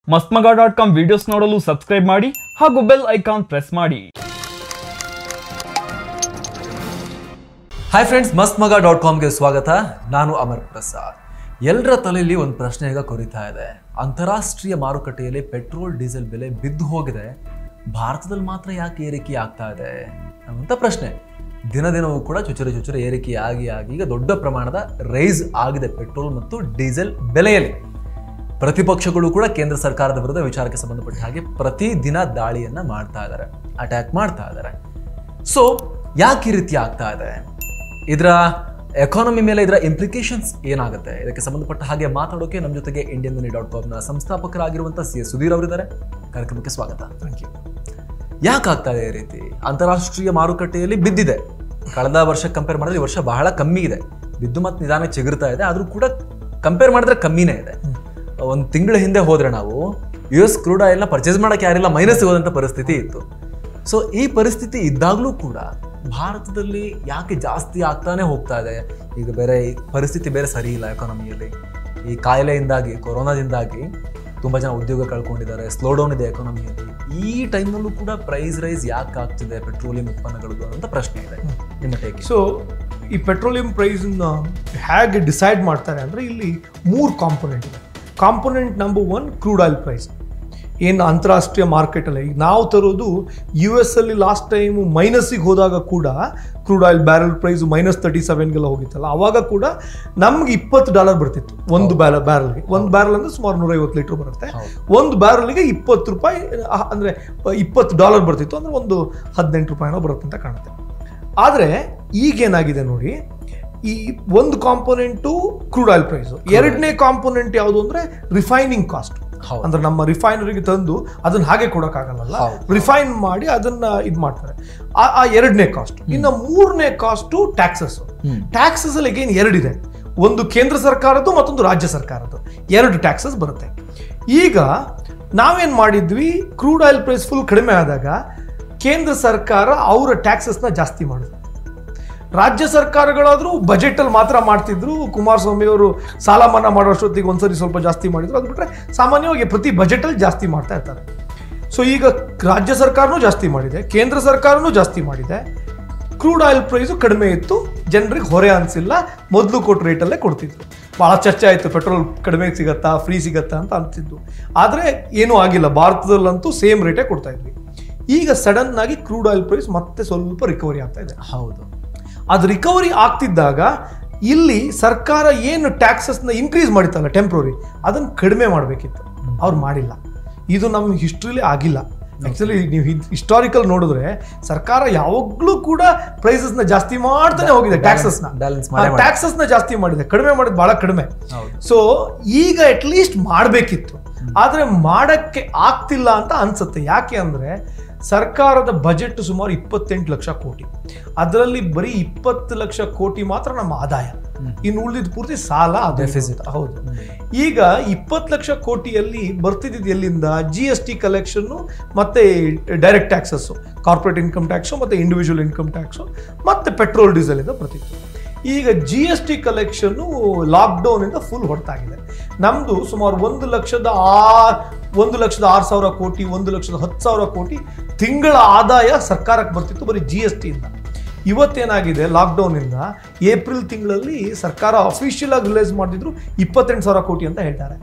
ಮಸ್ತ್ಮಗ dot com videos ನೋಡಲು subscribe ಮಾಡಿ ಹಾಗೂ ಬೆಲ್ ಐಕಾನ್ ಪ್ರೆಸ್ ಮಾಡಿ hi friends Mast Maga dot ಕಾಮ್ಗೆ ಸ್ವಾಗತ ನಾನು ಅಮರ್ ಪ್ರಸಾದ್ ಎಲ್ಲರ ತಲೆಯಲ್ಲಿ ಒಂದು ಪ್ರಶ್ನೆ ಈಗ ಕೊರಿತಾ ಇದೆ ಅಂತಾರಾಷ್ಟ್ರೀಯ ಮಾರುಕಟ್ಟೆಯಲ್ಲಿ ಪೆಟ್ರೋಲ್ ಡೀಸೆಲ್ ಬೆಲೆ ಬಿದ್ದು ಹೋಗಿದೆ ಭಾರತದಲ್ಲಿ ಮಾತ್ರ ಯಾಕೆ ಏರಿಕೆ ಆಗ್ತಾ ಇದೆ ಅನ್ನುವಂಥ ಪ್ರಶ್ನೆ ದಿನ ದಿನವೂ ಕೂಡ ಚುಚುರೆ ಚುಚುರೆ ಏರಿಕೆ ಆಗಿ ಆಗಿ ಈಗ ದೊಡ್ಡ ಪ್ರಮಾಣದ ರೈಸ್ ಆಗಿದೆ ಪೆಟ್ರೋಲ್ ಮತ್ತು ಡೀಸೆಲ್ ಬೆಲೆಯಲ್ಲಿ ಪ್ರತಿಪಕ್ಷಗಳು ಕೂಡ ಕೇಂದ್ರ ಸರ್ಕಾರದ ವಿರುದ್ಧ ವಿಚಾರಕ್ಕೆ ಸಂಬಂಧಪಟ್ಟ ಹಾಗೆ ಪ್ರತಿ ದಿನ ದಾಳಿಯನ್ನ ಮಾಡ್ತಾ ಇದ್ದಾರೆ ಅಟ್ಯಾಕ್ ಮಾಡ್ತಾ ಇದ್ದಾರೆ ಸೊ ಯಾಕೆ ಈ ರೀತಿ ಆಗ್ತಾ ಇದೆ ಇದರ ಎಕಾನಮಿ ಮೇಲೆ ಇದರ ಇಂಪ್ಲಿಕೇಶನ್ಸ್ ಏನಾಗುತ್ತೆ ಇದಕ್ಕೆ ಸಂಬಂಧಪಟ್ಟ ಹಾಗೆ ಮಾತಾಡೋಕೆ ನಮ್ಮ ಜೊತೆಗೆ ಇಂಡಿಯನ್ ಮನಿ ಡಾಟ್ ಕಾಮ್ನ ಸಂಸ್ಥಾಪಕರಾಗಿರುವಂಥ ಸಿ ಎಸ್ ಸುಧೀರ್ ಅವರಿದ್ದಾರೆ ಕಾರ್ಯಕ್ರಮಕ್ಕೆ ಸ್ವಾಗತ ಥ್ಯಾಂಕ್ ಯು ಯಾಕೆ ಆಗ್ತಾ ಇದೆ ಈ ರೀತಿ ಅಂತಾರಾಷ್ಟ್ರೀಯ ಮಾರುಕಟ್ಟೆಯಲ್ಲಿ ಬಿದ್ದಿದೆ ಕಳೆದ ವರ್ಷ ಕಂಪೇರ್ ಮಾಡಿದ್ರೆ ಈ ವರ್ಷ ಬಹಳ ಕಮ್ಮಿ ಇದೆ ಬಿದ್ದು ಮತ್ತೆ ನಿಧಾನ ಚಿಗುರ್ತಾ ಇದೆ ಆದ್ರೂ ಕೂಡ ಕಂಪೇರ್ ಮಾಡಿದ್ರೆ ಕಮ್ಮಿನೇ ಇದೆ ಒಂದು ತಿಂಗಳ ಹಿಂದೆ ಹೋದ್ರೆ ನಾವು ಯು ಎಸ್ ಕ್ರೂಡ್ ಆಯಿಲ್ನ ಪರ್ಚೇಸ್ ಮಾಡಕ್ಕೆ ಯಾರಿಲ್ಲ ಮೈನಸ್ ಹೋದಂಥ ಪರಿಸ್ಥಿತಿ ಇತ್ತು ಸೊ ಈ ಪರಿಸ್ಥಿತಿ ಇದ್ದಾಗಲೂ ಕೂಡ ಭಾರತದಲ್ಲಿ ಯಾಕೆ ಜಾಸ್ತಿ ಆಗ್ತಾನೆ ಹೋಗ್ತಾ ಇದೆ ಈಗ ಬೇರೆ ಈ ಪರಿಸ್ಥಿತಿ ಬೇರೆ ಸರಿ ಇಲ್ಲ ಎಕಾನಮಿಯಲ್ಲಿ ಈ ಕಾಯಿಲೆಯಿಂದಾಗಿ ಕೊರೋನಾದಿಂದಾಗಿ ತುಂಬ ಜನ ಉದ್ಯೋಗ ಕಳ್ಕೊಂಡಿದ್ದಾರೆ ಸ್ಲೋ ಡೌನ್ ಇದೆ ಎಕಾನಮಿಯಲ್ಲಿ ಈ ಟೈಮಲ್ಲೂ ಕೂಡ ಪ್ರೈಸ್ ರೈಸ್ ಯಾಕೆ ಆಗ್ತಿದೆ ಪೆಟ್ರೋಲಿಯಂ ಉತ್ಪನ್ನಗಳು ಅಂತ ಪ್ರಶ್ನೆ ಇದೆ ನಿಮ್ಮ ಟೇಕ್ ಸೊ ಈ ಪೆಟ್ರೋಲಿಯಂ ಪ್ರೈಸನ್ನ ಹೇಗೆ ಡಿಸೈಡ್ ಮಾಡ್ತಾರೆ ಅಂದರೆ ಇಲ್ಲಿ ಮೂರು ಕಾಂಪೊನೆಂಟ್ ಇದೆ component number one crude oil price ಏನು ಅಂತಾರಾಷ್ಟ್ರೀಯ ಮಾರ್ಕೆಟಲ್ಲಿ ಈಗ ನಾವು ತರೋದು ಯು ಎಸ್ ಅಲ್ಲಿ ಲಾಸ್ಟ್ ಟೈಮು ಮೈನಸ್ಸಿಗೆ ಹೋದಾಗ ಕೂಡ crude oil barrel price minus thirty ಸೆವೆನ್ಗೆಲ್ಲ ಹೋಗಿತ್ತಲ್ಲ ಅವಾಗ ಕೂಡ ನಮ್ಗೆ ಇಪ್ಪತ್ತು ಡಾಲರ್ ಬರ್ತಿತ್ತು ಒಂದು ಬ್ಯಾರ ಬ್ಯಾರಲ್ಗೆ ಒಂದು ಬ್ಯಾರಲ್ ಅಂದರೆ ಸುಮಾರು ನೂರೈವತ್ತು ಲೀಟ್ರ್ ಬರುತ್ತೆ ಒಂದು ಬ್ಯಾರಲ್ಗೆ ಇಪ್ಪತ್ತು ರೂಪಾಯಿ ಅಹ್, ಅಂದರೆ ಇಪ್ಪತ್ತು ಡಾಲರ್ ಬರ್ತಿತ್ತು ಅಂದರೆ ಒಂದು ಹದಿನೆಂಟು ರೂಪಾಯಿನೋ ಬರುತ್ತೆ ಅಂತ ಕಾಣುತ್ತೆ ಆದರೆ ಈಗೇನಾಗಿದೆ ನೋಡಿ ಈ ಒಂದು ಕಾಂಪೊನೆಂಟು ಕ್ರೂಡ್ ಆಯಿಲ್ ಪ್ರೈಸು ಎರಡನೇ ಕಾಂಪೊನೆಂಟ್ ಯಾವುದು ಅಂದರೆ ರಿಫೈನಿಂಗ್ ಕಾಸ್ಟ್ ಹೌದು. ಅಂದ್ರೆ ನಮ್ಮ ರಿಫೈನರಿಗೆ ತಂದು ಅದನ್ನ ಹಾಗೆ ಕೊಡೋಕ್ಕಾಗಲ್ಲ ಹೌದು. ರಿಫೈನ್ ಮಾಡಿ ಅದನ್ನ ಇದು ಮಾಡ್ತಾರೆ ಆ- ಆ ಎರಡನೇ ಕಾಸ್ಟ್ ಇನ್ನು ಮೂರನೇ ಕಾಸ್ಟು ಟ್ಯಾಕ್ಸಸ್ ಟ್ಯಾಕ್ಸಸ್ ಅಲ್ಲಿ ಏನು ಎರಡಿದೆ ಒಂದು ಕೇಂದ್ರ ಸರ್ಕಾರದ್ದು ಮತ್ತೊಂದು ರಾಜ್ಯ ಸರ್ಕಾರದ್ದು ಎರಡು ಟ್ಯಾಕ್ಸಸ್ ಬರುತ್ತೆ ಈಗ ನಾವೇನ್ ಮಾಡಿದ್ವಿ ಕ್ರೂಡ್ ಆಯಿಲ್ ಪ್ರೈಸ್ ಫುಲ್ ಕಡಿಮೆ ಆದಾಗ ಕೇಂದ್ರ ಸರ್ಕಾರ ಅವರ ಟ್ಯಾಕ್ಸಸ್ನ ಜಾಸ್ತಿ ಮಾಡಿದ್ರು ರಾಜ್ಯ ಸರ್ಕಾರಗಳಾದರೂ ಬಜೆಟಲ್ಲಿ ಮಾತ್ರ ಮಾಡ್ತಿದ್ರು ಕುಮಾರಸ್ವಾಮಿ ಅವರು ಸಾಲ ಮನ್ನಾ ಮಾಡೋಷ್ಟೊತ್ತಿಗೆ ಒಂದ್ಸರಿ ಸ್ವಲ್ಪ ಜಾಸ್ತಿ ಮಾಡಿದ್ರು ಅದು ಬಿಟ್ಟರೆ ಸಾಮಾನ್ಯವಾಗಿ ಪ್ರತಿ ಬಜೆಟಲ್ಲಿ ಜಾಸ್ತಿ ಮಾಡ್ತಾ ಇರ್ತಾರೆ ಸೊ ಈಗ ರಾಜ್ಯ ಸರ್ಕಾರನೂ ಜಾಸ್ತಿ ಮಾಡಿದೆ ಕೇಂದ್ರ ಸರ್ಕಾರನೂ ಜಾಸ್ತಿ ಮಾಡಿದೆ ಕ್ರೂಡ್ ಆಯಿಲ್ ಪ್ರೈಸು ಕಡಿಮೆ ಇತ್ತು ಜನರಿಗೆ ಹೊರೆ ಅನಿಸಿಲ್ಲ ಮೊದಲು ಕೊಟ್ಟ ರೇಟಲ್ಲೇ ಕೊಡ್ತಿದ್ರು ಭಾಳ ಚರ್ಚೆ ಆಯಿತು ಪೆಟ್ರೋಲ್ ಕಡಿಮೆ ಸಿಗತ್ತಾ ಫ್ರೀ ಸಿಗತ್ತಾ ಅಂತ ಅಂತಿದ್ದು ಆದರೆ ಏನೂ ಆಗಿಲ್ಲ ಭಾರತದಲ್ಲಂತೂ ಸೇಮ್ ರೇಟೇ ಕೊಡ್ತಾ ಇದ್ವಿ ಈಗ ಸಡನ್ ಆಗಿ ಕ್ರೂಡ್ ಆಯಿಲ್ ಪ್ರೈಸ್ ಮತ್ತೆ ಸ್ವಲ್ಪ ರಿಕವರಿ ಆಗ್ತಾ ಇದೆ ಹೌದು ಅದು ರಿಕವರಿ ಆಗ್ತಿದ್ದಾಗ ಇಲ್ಲಿ ಸರ್ಕಾರ ಏನು ಟ್ಯಾಕ್ಸಸ್ನ ಇನ್ಕ್ರೀಸ್ ಮಾಡಿತ್ತಲ್ಲ ಟೆಂಪ್ರರಿ ಅದನ್ನು ಕಡಿಮೆ ಮಾಡಬೇಕಿತ್ತು ಅವ್ರು ಮಾಡಿಲ್ಲ ಇದು ನಮ್ಮ ಹಿಸ್ಟ್ರಿಲಿ ಆಗಿಲ್ಲ ಆಕ್ಚುಲಿ ನೀವು ಹಿಸ್ಟಾರಿಕಲ್ ನೋಡಿದ್ರೆ ಸರ್ಕಾರ ಯಾವಾಗಲೂ ಕೂಡ ಪ್ರೈಸಸ್ನ ಜಾಸ್ತಿ ಮಾಡ್ತಾನೆ ಹೋಗಿದೆ ಟ್ಯಾಕ್ಸಸ್ನ balance ಮಾಡೇ ಮಾಡಿದೆ. ಟ್ಯಾಕ್ಸಸ್ನ ಜಾಸ್ತಿ ಮಾಡಿದೆ ಕಡಿಮೆ ಮಾಡಿದ್ ಬಹಳ ಕಡಿಮೆ ಹೌದು. ಸೊ ಈಗ ಅಟ್ ಲೀಸ್ಟ್ ಮಾಡಬೇಕಿತ್ತು ಆದರೆ ಮಾಡಕ್ಕೆ ಆಗ್ತಿಲ್ಲ ಅಂತ ಅನ್ಸುತ್ತೆ ಯಾಕೆ ಅಂದ್ರೆ ಸರ್ಕಾರದ ಬಜೆಟ್ ಸುಮಾರು ಇಪ್ಪತ್ತೆಂಟು ಲಕ್ಷ ಕೋಟಿ ಅದರಲ್ಲಿ ಬರೀ ಇಪ್ಪತ್ತು ಲಕ್ಷ ಕೋಟಿ ಮಾತ್ರ ನಮ್ಮ ಆದಾಯ ಇನ್ನು ಉಳಿದಿದ್ದು ಪೂರ್ತಿ ಸಾಲ ಅದು ಇದು Deficit. ಅಂತ. ಹೌದು ಈಗ ಇಪ್ಪತ್ತು ಲಕ್ಷ ಕೋಟಿಯಲ್ಲಿ ಬರ್ತಿದ್ದು ಎಲ್ಲಿಂದ ಜಿ ಎಸ್ ಟಿ ಕಲೆಕ್ಷನ್ನು ಮತ್ತೆ direct taxes corporate income tax ಮತ್ತೆ ಇಂಡಿವಿಜುವಲ್ ಇನ್ಕಮ್ ಟ್ಯಾಕ್ಸು ಮತ್ತೆ ಪೆಟ್ರೋಲ್ ಡೀಸೆಲ್ ಇಂದ ಬರ್ತಿತ್ತು ಈಗ ಜಿ ಎಸ್ ಟಿ ಕಲೆಕ್ಷನ್ನು ಲಾಕ್ಡೌನಿಂದ ಫುಲ್ ಹೊರತಾಗಿದೆ ನಮ್ಮದು ಸುಮಾರು ಒಂದು ಲಕ್ಷದ ಆ ಒಂದು ಲಕ್ಷದ ಆರು ಸಾವಿರ ಕೋಟಿ ಒಂದು ಲಕ್ಷದ ಹತ್ತು ಸಾವಿರ ಕೋಟಿ ತಿಂಗಳ ಆದಾಯ ಸರ್ಕಾರಕ್ಕೆ ಬರ್ತಿತ್ತು ಬರೀ ಜಿ ಎಸ್ ಟಿಯಿಂದ ಇವತ್ತೇನಾಗಿದೆ ಲಾಕ್ಡೌನಿಂದ ಏಪ್ರಿಲ್ ತಿಂಗಳಲ್ಲಿ ಸರ್ಕಾರ ಅಫಿಷಿಯಲ್ ಆಗಿ ರಿಲೈಸ್ ಮಾಡಿದ್ರು ಇಪ್ಪತ್ತೆಂಟು ಸಾವಿರ ಕೋಟಿ ಅಂತ ಹೇಳ್ತಾರೆ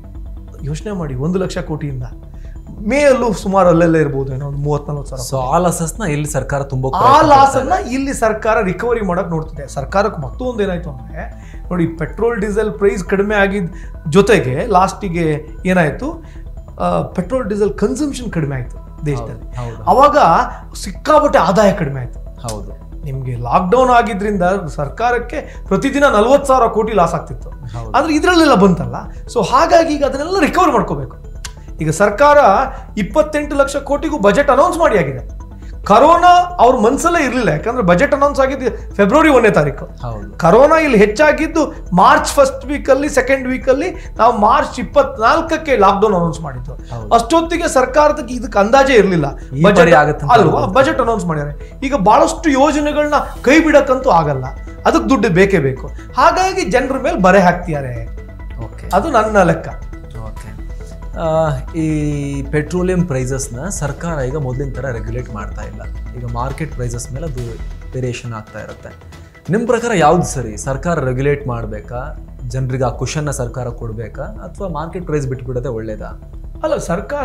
ಯೋಚನೆ ಮಾಡಿ ಒಂದು ಲಕ್ಷ ಕೋಟಿಯಿಂದ ಮೇ ಅಲ್ಲೂ ಸುಮಾರು ಅಲ್ಲೆಲ್ಲ ಇರ್ಬೋದು ಏನೋ ಒಂದು ಮೂವತ್ತ್ ನಲ್ವತ್ತು ಸಾವಿರ ಸೊ ಆ ಲಾಸಸ್ನ ಇಲ್ಲಿ ಸರ್ಕಾರ ತುಂಬಾ ಆ ಲಾಸ್ ಅನ್ನ ಇಲ್ಲಿ ಸರ್ಕಾರ ರಿಕವರಿ ಮಾಡಕ್ ನೋಡ್ತಿದೆ ಸರ್ಕಾರಕ್ಕೆ ಮತ್ತೊಂದು ಏನಾಯ್ತು ಅಂದ್ರೆ ನೋಡಿ ಪೆಟ್ರೋಲ್ ಡೀಸೆಲ್ ಪ್ರೈಸ್ ಕಡಿಮೆ ಆಗಿದ್ ಜೊತೆಗೆ ಲಾಸ್ಟಿಗೆ ಏನಾಯ್ತು ಪೆಟ್ರೋಲ್ ಡೀಸೆಲ್ ಕನ್ಸಂಪ್ಷನ್ ಕಡಿಮೆ ಆಯ್ತು ದೇಶದಲ್ಲಿ ಹೌದು. ಅವಾಗ ಸಿಕ್ಕಾಪಟ್ಟೆ ಆದಾಯ ಕಡಿಮೆ ಆಯ್ತು ಹೌದು ನಿಮಗೆ ಲಾಕ್ಡೌನ್ ಆಗಿದ್ರಿಂದ ಸರ್ಕಾರಕ್ಕೆ ಪ್ರತಿದಿನ ನಲ್ವತ್ತು ಸಾವಿರ ಕೋಟಿ ಲಾಸ್ ಆಗ್ತಿತ್ತು ಹೌದು. ಆದ್ರೆ ಇದರಲ್ಲೆಲ್ಲ ಬಂತಲ್ಲ ಸೊ ಹಾಗಾಗಿ ಈಗ ಅದನ್ನೆಲ್ಲ ರಿಕವರ್ ಮಾಡ್ಕೋಬೇಕು ಈಗ ಸರ್ಕಾರ ಇಪ್ಪತ್ತೆಂಟು ಲಕ್ಷ ಕೋಟಿಗೂ ಬಜೆಟ್ ಅನೌನ್ಸ್ ಮಾಡಿ ಆಗಿದೆ ಕರೋನಾ ಅವ್ರ ಮನ್ಸಲ್ಲೇ ಇರಲಿಲ್ಲ ಯಾಕಂದ್ರೆ ಬಜೆಟ್ ಅನೌನ್ಸ್ ಆಗಿದ್ದು ಫೆಬ್ರವರಿ ಒಂದನೇ ತಾರೀಕು ಹೌದು ಕರೋನಾ ಇಲ್ಲಿ ಹೆಚ್ಚಾಗಿದ್ದು ಮಾರ್ಚ್ ಫಸ್ಟ್ ವೀಕಲ್ಲಿ ಸೆಕೆಂಡ್ ವೀಕಲ್ಲಿ ನಾವು ಮಾರ್ಚ್ ಇಪ್ಪತ್ನಾಲ್ಕಕ್ಕೆ ಲಾಕ್ಡೌನ್ ಅನೌನ್ಸ್ ಮಾಡಿದ್ದು ಹೌದು. ಅಷ್ಟೊತ್ತಿಗೆ ಸರ್ಕಾರದ ಇದಕ್ಕೆ ಅಂದಾಜೇ ಇರಲಿಲ್ಲ ಈ ಪರಿ ಆಗತ್ತೆ ಅಂತ ಅಲ್ವಾ ಬಜೆಟ್ ಅನೌನ್ಸ್ ಮಾಡ್ಯಾರೆ ಈಗ ಬಹಳಷ್ಟು ಯೋಜನೆಗಳನ್ನ ಕೈ ಬಿಡಕ್ಕಂತೂ ಆಗಲ್ಲ ಅದಕ್ಕೆ ದುಡ್ಡು ಬೇಕೇ ಬೇಕು ಹಾಗಾಗಿ ಜನರ ಮೇಲೆ ಬರೆ ಹಾಕ್ತಿದ್ದಾರೆ ಓಕೆ ಅದು ನನ್ನ ಲೆಕ್ಕ ಓಕೆ ಆ, ಈ ಪೆಟ್ರೋಲಿಯಂ ಪ್ರೈಸಸ್ನ ಸರ್ಕಾರ ಈಗ ಮೊದಲಿನ ಥರ ರೆಗ್ಯುಲೇಟ್ ಮಾಡ್ತಾ ಇಲ್ಲ ಈಗ ಮಾರ್ಕೆಟ್ ಪ್ರೈಸಸ್ ಮೇಲೆ ಅದು ವೇರಿಯೇಷನ್ ಆಗ್ತಾ ಇರುತ್ತೆ ನಿಮ್ಮ ಪ್ರಕಾರ ಯಾವ್ದು ಸರಿ ಸರ್ಕಾರ ರೆಗ್ಯುಲೇಟ್ ಮಾಡಬೇಕಾ ಜನರಿಗೆ ಆ ಕುಷನ್ನ ಸರ್ಕಾರ ಕೊಡಬೇಕಾ ಅಥವಾ ಮಾರ್ಕೆಟ್ ಪ್ರೈಸ್ ಬಿಟ್ಬಿಡೋದೇ ಒಳ್ಳೇದಾ ಅಲ್ಲ ಸರ್ಕಾರ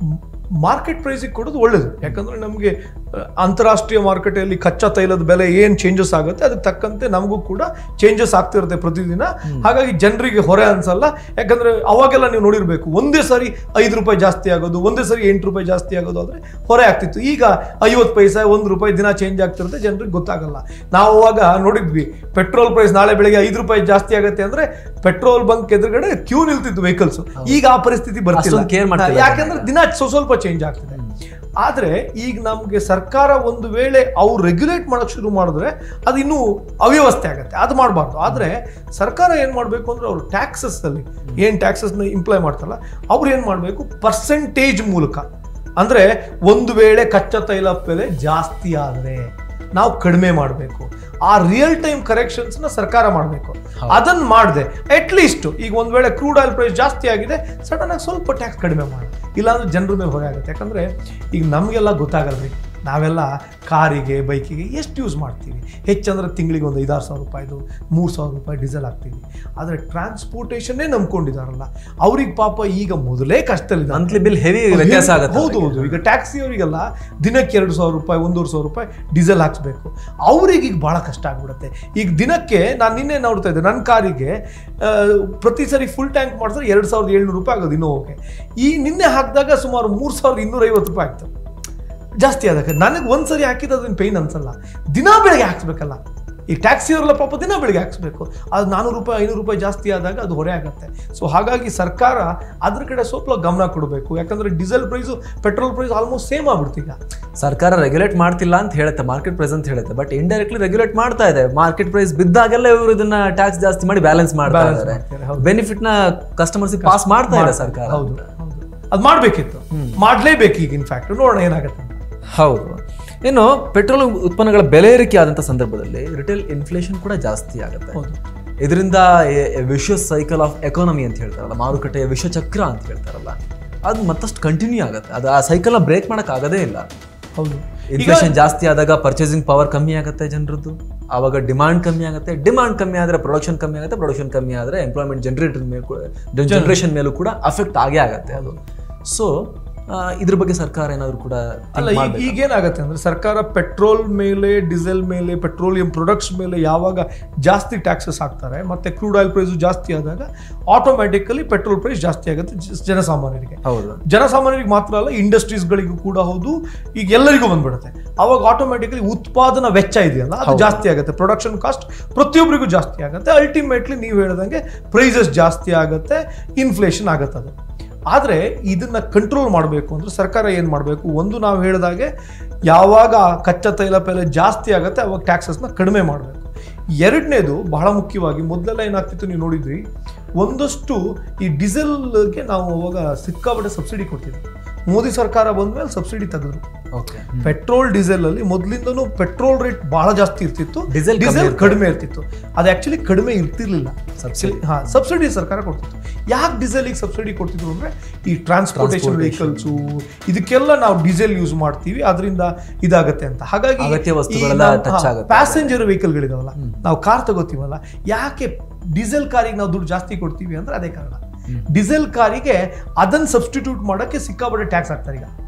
ಮಾರ್ಕೆಟ್ ಪ್ರೈಸಿಗೆ ಕೊಡೋದು ಒಳ್ಳೇದು ಯಾಕಂದ್ರೆ ನಮಗೆ ಅಂತಾರಾಷ್ಟ್ರೀಯ ಮಾರುಕಟ್ಟೆಯಲ್ಲಿ ಕಚ್ಚಾ ತೈಲದ ಬೆಲೆ ಏನು ಚೇಂಜಸ್ ಆಗುತ್ತೆ ಅದಕ್ಕೆ ತಕ್ಕಂತೆ ನಮಗೂ ಕೂಡ ಚೇಂಜಸ್ ಆಗ್ತಿರುತ್ತೆ ಪ್ರತಿದಿನ ಹಾಗಾಗಿ ಜನರಿಗೆ ಹೊರೆ ಅನ್ಸಲ್ಲ ಯಾಕಂದ್ರೆ ಅವಾಗೆಲ್ಲ ನೀವು ನೋಡಿರ್ಬೇಕು ಒಂದೇ ಸರಿ ಐದು ರೂಪಾಯಿ ಜಾಸ್ತಿ ಆಗೋದು ಒಂದೇ ಸರಿ ಎಂಟು ರೂಪಾಯಿ ಜಾಸ್ತಿ ಆಗೋದು ಅಂದ್ರೆ ಹೊರೆ ಆಗ್ತಿತ್ತು ಈಗ ಐವತ್ತು ಪೈಸೆ ಒಂದು ರೂಪಾಯಿ ದಿನ ಚೇಂಜ್ ಆಗ್ತಿರುತ್ತೆ ಜನರಿಗೆ ಗೊತ್ತಾಗಲ್ಲ ನಾವು ಅವಾಗ ನೋಡಿದ್ವಿ ಪೆಟ್ರೋಲ್ ಪ್ರೈಸ್ ನಾಳೆ ಬೆಳಿಗ್ಗೆ ಐದು ರೂಪಾಯಿ ಜಾಸ್ತಿ ಆಗುತ್ತೆ ಅಂದ್ರೆ ಪೆಟ್ರೋಲ್ ಬಂಕ್ ಎದುರುಗಡೆ ಕ್ಯೂ ನಿಲ್ತಿತ್ತು ವೆಹಿಕಲ್ಸ್ ಈಗ ಆ ಪರಿಸ್ಥಿತಿ ಬರ್ತಿಲ್ಲ ಅಷ್ಟೊಂದು care ಮಾಡ್ತಿಲ್ಲ ಯಾಕಂದ್ರೆ ದಿನ ಸ್ವ- ಸ್ವಲ್ಪ ಚೇಂಜ್ ಆಗ್ತಿದೆ ಆದ್ರೆ ಈಗ ನಮ್ಗೆ ಸರ್ಕಾರ ಒಂದು ವೇಳೆ ಅವ್ರು ರೆಗ್ಯುಲೇಟ್ ಮಾಡಕ್ ಶುರು ಮಾಡಿದ್ರೆ ಅದು ಇನ್ನೂ ಅವ್ಯವಸ್ಥೆ ಆಗುತ್ತೆ ಅದು ಮಾಡಬಾರ್ದು ಆದ್ರೆ ಸರ್ಕಾರ ಏನ್ ಮಾಡ್ಬೇಕು ಅಂದ್ರೆ ಅವರು ಟ್ಯಾಕ್ಸಸ್ ಅಲ್ಲಿ ಏನ್ ಟ್ಯಾಕ್ಸಸ್ ನ ಇಂಪ್ಲೈ ಮಾಡ್ತಾರಲ್ಲ ಅವ್ರು ಏನ್ ಮಾಡ್ಬೇಕು ಪರ್ಸೆಂಟೇಜ್ ಮೂಲಕ ಅಂದ್ರೆ ಒಂದು ವೇಳೆ ಕಚ್ಚಾ ತೈಲ ಬೆಲೆ ಜಾಸ್ತಿ ಆದ್ರೆ ನಾವು ಕಡಿಮೆ ಮಾಡಬೇಕು ಆ ರಿಯಲ್ ಟೈಮ್ ಕರೆಕ್ಷನ್ಸ್ ನ ಸರ್ಕಾರ ಮಾಡಬೇಕು ಅದನ್ನ ಮಾಡದೆ ಅಟ್ ಲೀಸ್ಟ್ ಈಗ ಒಂದ್ ವೇಳೆ ಕ್ರೂಡ್ ಆಯಿಲ್ ಪ್ರೈಸ್ ಜಾಸ್ತಿ ಆಗಿದೆ ಸಡನ್ ಆಗಿ ಸ್ವಲ್ಪ ಟ್ಯಾಕ್ಸ್ ಕಡಿಮೆ ಮಾಡಿ ಇಲ್ಲಾಂದ್ರೆ ಜನರ ಮೇಲೆ ಹೊರೆ ಆಗುತ್ತೆ ಯಾಕಂದ್ರೆ ಈಗ ನಮಗೆಲ್ಲ ಗೊತ್ತಾಗಲ್ರಿ ನಾವೆಲ್ಲ ಕಾರಿಗೆ ಬೈಕಿಗೆ ಎಷ್ಟು ಯೂಸ್ ಮಾಡ್ತೀವಿ ಹೆಚ್ಚಂದ್ರೆ ತಿಂಗಳಿಗೆ ಒಂದು ಐದಾರು ಸಾವಿರ ರೂಪಾಯಿದು ಮೂರು ಸಾವಿರ ರೂಪಾಯಿ ಡೀಸೆಲ್ ಹಾಕ್ತೀವಿ ಆದರೆ ಟ್ರಾನ್ಸ್ಪೋರ್ಟೇಷನ್ನೇ ನಂಬ್ಕೊಂಡಿದಾರಲ್ಲ ಅವ್ರಿಗೆ ಪಾಪ ಈಗ ಮೊದಲೇ ಕಷ್ಟದಲ್ಲಿದ್ದಾರೆ ಮಂತ್ಲಿ ಬಿಲ್ ಹೆವಿ ವ್ಯತ್ಯಾಸ ಆಗುತ್ತೆ ಹೌದು ಹೌದು ಈಗ ಟ್ಯಾಕ್ಸಿ ಅವರಿಗೆಲ್ಲ ದಿನಕ್ಕೆ ಎರಡು ಸಾವಿರ ರೂಪಾಯಿ ಒಂದೂವರೆ ಸಾವಿರ ರೂಪಾಯಿ ಡೀಸೆಲ್ ಹಾಕ್ಸ್ಬೇಕು ಅವ್ರಿಗೆ ಈಗ ಭಾಳ ಕಷ್ಟ ಆಗ್ಬಿಡುತ್ತೆ ಈಗ ದಿನಕ್ಕೆ ನಾನು ನಿನ್ನೆ ನೋಡ್ತಾ ಇದ್ದೆ ನನ್ನ ಕಾರಿಗೆ ಆ, ಪ್ರತಿ ಸರಿ ಫುಲ್ ಟ್ಯಾಂಕ್ ಮಾಡಿದ್ರೆ ಎರಡು ಸಾವಿರದ ಏಳ್ನೂರು ರೂಪಾಯಿ ಆಗೋದು ಇನ್ನೋವಾಗೆ ಈ ನಿನ್ನೆ ಹಾಕಿದಾಗ ಸುಮಾರು ಮೂರು ಸಾವಿರದ ಇನ್ನೂರೈವತ್ತು ರೂಪಾಯಿ ಆಗ್ತದೆ ಜಾಸ್ತಿ ಆದಾಗ ನನಗೆ ಒಂದ್ಸರಿ ಹಾಕಿದ್ದು ಅದನ್ನ ಪೈನ್ ಅನ್ಸಲ್ಲ ದಿನ ಬೆಳಗ್ಗೆ ಹಾಕ್ಸ್ಬೇಕಲ್ಲ ಈ ಟ್ಯಾಕ್ಸಿ ಅವರೆಲ್ಲ ಪಾಪ ದಿನ ಬೆಳಗ್ಗೆ ಹಾಕ್ಸ್ಬೇಕು ಅದು ನಾನ್ನೂರು ರೂಪಾಯಿ ಐನೂರು ರೂಪಾಯಿ ಜಾಸ್ತಿ ಆದಾಗ ಅದು ಹೊರೆ ಆಗುತ್ತೆ ಸೊ ಹಾಗಾಗಿ ಸರ್ಕಾರ ಅದ್ರ ಕಡೆ ಸ್ವಲ್ಪ ಗಮನ ಕೊಡಬೇಕು ಯಾಕಂದ್ರೆ diesel price petrol price almost same ಆಗ್ಬಿಡ್ತು ಈಗ ಸರ್ಕಾರ ರೆಗ್ಯುಲೇಟ್ ಮಾಡ್ತಿಲ್ಲ ಅಂತ ಹೇಳುತ್ತೆ ಮಾರ್ಕೆಟ್ ಪ್ರೈಸ್ ಅಂತ ಹೇಳುತ್ತೆ ಬಟ್ ಇಂಡೈರೆಕ್ಟ್ಲಿ ರೆಗ್ಯುಲೇಟ್ ಮಾಡ್ತಾ ಇದೆ ಮಾರ್ಕೆಟ್ ಪ್ರೈಸ್ ಬಿದ್ದಾಗೆಲ್ಲ ಇವರು ಇದನ್ನ ಟ್ಯಾಕ್ಸ್ ಜಾಸ್ತಿ ಮಾಡಿ ಬ್ಯಾಲೆನ್ಸ್ ಮಾಡ್ತಾ Balance ಇದ್ದಾರೆ ಮಾಡ್ತಾರೆ, ಹೌದು. ಬೆನಿಫಿಟ್ ನ ಕಸ್ಟಮರ್ಸ್ ಪಾಸ್ ಮಾಡ್ತಾ ಇದೆ ಸರ್ಕಾರ ಹೌದು ಹೌದು ಅದು ಮಾಡಬೇಕಿತ್ತು ಮಾಡಲೇಬೇಕು ಈಗ ಇನ್ಫ್ಯಾಕ್ಟ್ ನೋಡೋಣ ಏನಾಗುತ್ತೆ ಅಂತ. ಹೌದು ಇನ್ನು ಪೆಟ್ರೋಲ್ ಉತ್ಪನ್ನಗಳ ಬೆಲೆ ಏರಿಕೆ ಆದಂಥ ಸಂದರ್ಭದಲ್ಲಿ ರಿಟೇಲ್ ಇನ್ಫ್ಲೇಷನ್ ಕೂಡ ಜಾಸ್ತಿ ಆಗುತ್ತೆ ಹೌದು ಇದರಿಂದ ವಿಶ್ವ ಸೈಕಲ್ ಆಫ್ ಎಕಾನಮಿ ಅಂತ ಹೇಳ್ತಾರಲ್ಲ ಮಾರುಕಟ್ಟೆಯ ವಿಶ್ವಚಕ್ರ ಅಂತ ಹೇಳ್ತಾರಲ್ಲ ಅದು ಮತ್ತಷ್ಟು ಕಂಟಿನ್ಯೂ ಆಗುತ್ತೆ ಅದು ಆ ಸೈಕಲ್ನ ಬ್ರೇಕ್ ಮಾಡಕ್ ಆಗದೇ ಇಲ್ಲ ಹೌದು ಇನ್ಫ್ಲೇಷನ್ ಜಾಸ್ತಿ ಆದಾಗ ಪರ್ಚೇಸಿಂಗ್ ಪವರ್ ಕಮ್ಮಿ ಆಗುತ್ತೆ ಜನರದ್ದು ಆವಾಗ ಡಿಮಾಂಡ್ ಕಮ್ಮಿ ಆಗುತ್ತೆ ಡಿಮಾಂಡ್ ಕಮ್ಮಿ ಆದರೆ ಪ್ರೊಡಕ್ಷನ್ ಕಮ್ಮಿ ಆಗುತ್ತೆ ಪ್ರೊಡಕ್ಷನ್ ಕಮ್ಮಿ ಆದರೆ ಎಂಪ್ಲಾಯ್ಮೆಂಟ್ ಜನರೇಟರ್ ಮೇಲೆ ಜನರೇಷನ್ ಮೇಲೂ ಕೂಡ ಅಫೆಕ್ಟ್ ಆಗೇ ಆಗುತ್ತೆ ಅದು ಸೊ ಇದ್ರ ಬಗ್ಗೆ ಸರ್ಕಾರ ಏನಾದರೂ ಕೂಡ ಅಲ್ಲ ಈಗ ಈಗೇನಾಗತ್ತೆ ಅಂದ್ರೆ ಸರ್ಕಾರ ಪೆಟ್ರೋಲ್ ಮೇಲೆ ಡೀಸೆಲ್ ಮೇಲೆ ಪೆಟ್ರೋಲಿಯಂ ಪ್ರೊಡಕ್ಟ್ಸ್ ಮೇಲೆ ಯಾವಾಗ ಜಾಸ್ತಿ ಟ್ಯಾಕ್ಸಸ್ ಹಾಕ್ತಾರೆ ಮತ್ತೆ ಕ್ರೂಡ್ ಆಯಿಲ್ ಪ್ರೈಸು ಜಾಸ್ತಿ ಆದಾಗ ಆಟೋಮ್ಯಾಟಿಕಲಿ ಪೆಟ್ರೋಲ್ ಪ್ರೈಸ್ ಜಾಸ್ತಿ ಆಗುತ್ತೆ ಜ- ಜನಸಾಮಾನ್ಯರಿಗೆ ಹೌದು ಜನಸಾಮಾನ್ಯರಿಗೆ ಮಾತ್ರ ಅಲ್ಲ ಇಂಡಸ್ಟ್ರೀಸ್ಗಳಿಗೂ ಕೂಡ ಹೌದು ಈಗ ಎಲ್ಲರಿಗೂ ಬಂದ್ಬಿಡುತ್ತೆ ಅವಾಗ ಆಟೋಮ್ಯಾಟಿಕಲಿ ಉತ್ಪಾದನಾ ವೆಚ್ಚ ಇದೆಯಲ್ಲ ಅದು ಜಾಸ್ತಿ ಆಗುತ್ತೆ ಪ್ರೊಡಕ್ಷನ್ ಕಾಸ್ಟ್ ಪ್ರತಿಯೊಬ್ಬರಿಗೂ ಜಾಸ್ತಿ ಆಗುತ್ತೆ ಅಲ್ಟಿಮೇಟ್ಲಿ ನೀವು ಹೇಳ್ದಂಗೆ ಪ್ರೈಸಸ್ ಜಾಸ್ತಿ ಆಗುತ್ತೆ ಇನ್ಫ್ಲೇಷನ್ ಆಗುತ್ತೆ ಅದು ಆದರೆ ಇದನ್ನ ಕಂಟ್ರೋಲ್ ಮಾಡಬೇಕು ಅಂದ್ರೆ ಸರ್ಕಾರ ಏನು ಮಾಡಬೇಕು ಒಂದು ನಾವು ಹೇಳಿದಾಗೆ ಯಾವಾಗ ಕಚ್ಚಾ ತೈಲ ಬೆಲೆ ಜಾಸ್ತಿ ಆಗುತ್ತೆ ಅವಾಗ ಟ್ಯಾಕ್ಸಸ್ನ ಕಡಿಮೆ ಮಾಡಬೇಕು ಎರಡನೇದು ಬಹಳ ಮುಖ್ಯವಾಗಿ ಮೊದಲೆಲ್ಲ ಏನಾಗ್ತಿತ್ತು ನೀವು ನೋಡಿದ್ರಿ ಒಂದಷ್ಟು ಈ ಡೀಸೆಲ್ಗೆ ನಾವು ಅವಾಗ ಸಿಕ್ಕಾಪಟ್ಟೆ ಸಬ್ಸಿಡಿ ಕೊಡ್ತಿದ್ವಿ ಮೋದಿ ಸರ್ಕಾರ ಬಂದ್ಮೇಲೆ ಸಬ್ಸಿಡಿ ತೆಗೆದ್ರು ಓಕೆ ಪೆಟ್ರೋಲ್ ಡೀಸೆಲ್ ಅಲ್ಲಿ ಮೊದಲಿಂದನೂ ಪೆಟ್ರೋಲ್ ರೇಟ್ ಬಹಳ ಜಾಸ್ತಿ ಇರ್ತಿತ್ತು Diesel ಕಮ್ಮಿ ಡೀಸೆಲ್ ಇರ್ತಿತ್ತು. ಕಡಿಮೆ ಇರ್ತಿತ್ತು ಅದು ಆಕ್ಚುಲಿ ಕಡಿಮೆ ಇರ್ತಿರ್ಲಿಲ್ಲ Subsidy. ಹಾ ಸಬ್ಸಿಡಿ ಸರ್ಕಾರ ಕೊಡ್ತಿತ್ತು ಯಾಕೆ ಡೀಸೆಲ್ಗೆ ಸಬ್ಸಿಡಿ ಕೊಡ್ತಿದ್ರು ಅಂದ್ರೆ ಈ ಟ್ರಾನ್ಸ್ಪೋರ್ಟೇಷನ್ ವೆಹಿಕಲ್ಸು ಇದಕ್ಕೆಲ್ಲ ನಾವು ಡೀಸೆಲ್ ಯೂಸ್ ಮಾಡ್ತೀವಿ ಅದರಿಂದ ಇದಾಗತ್ತೆ ಅಂತ ಹಾಗಾಗಿ ಅಗತ್ಯ ವಸ್ತುಗಳೆಲ್ಲ touch ಆಗುತ್ತೆ. ಪ್ಯಾಸೆಂಜರ್ ವೆಹಿಕಲ್ಗಳಿದಾವಲ್ಲ ನಾವು ಕಾರ್ ತಗೋತೀವಲ್ಲ ಯಾಕೆ ಡೀಸೆಲ್ ಕಾರಿಗೆ ನಾವು ದುಡ್ಡು ಜಾಸ್ತಿ ಕೊಡ್ತೀವಿ ಅಂದ್ರೆ ಅದೇ ಕಾರಣ ಡೀಸೆಲ್ ಕಾರಿಗೆ ಅದನ್ನ ಸಬ್ಸ್ಟಿಟ್ಯೂಟ್ ಮಾಡಕ್ಕೆ ಸಿಕ್ಕಾಪಟ್ಟೆ ಟ್ಯಾಕ್ಸ್ ಹಾಕ್ತಾರೆ ಈಗ